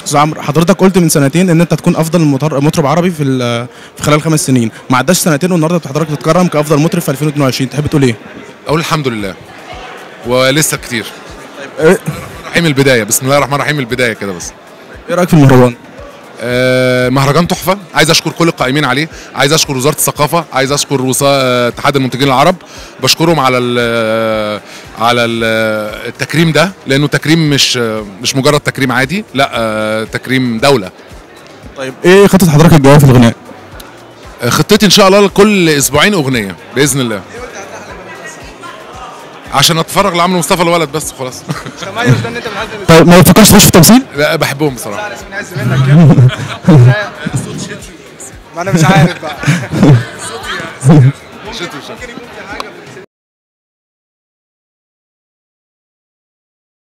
استاذ عمرو حضرتك قلت من سنتين ان انت تكون افضل مطر- مطرب عربي في ال- في خلال خمس سنين ما عداش سنتين والنهارده حضرتك بتتكرم كافضل مطرب في 2022 تحب تقول ايه؟ اقول الحمد لله ولسه كتير ايه رحيم البدايه بسم الله الرحمن الرحيم البدايه كده بس إيه رايك في المهرجان؟ آه، مهرجان تحفه عايز اشكر كل القائمين عليه عايز اشكر وزاره الثقافه عايز اشكر وصا- آه، اتحاد المنتجين العرب بشكرهم على ال على ال التكريم ده لانه تكريم مش آه، مش مجرد تكريم عادي لا آه، تكريم دوله طيب ايه خطه حضرتك الجايه في الغناء؟ آه، خطتي ان شاء الله كل اسبوعين اغنيه باذن الله عشان اتفرج لعمرو مصطفى الولد بس خلاص تميز ده ان انت بتعدل طيب ما بتفكرش تخش في التمثيل؟ لا بحبهم بصراحه الناس بنعز منك كده ما انا مش عارف بقى شتوي شتوي.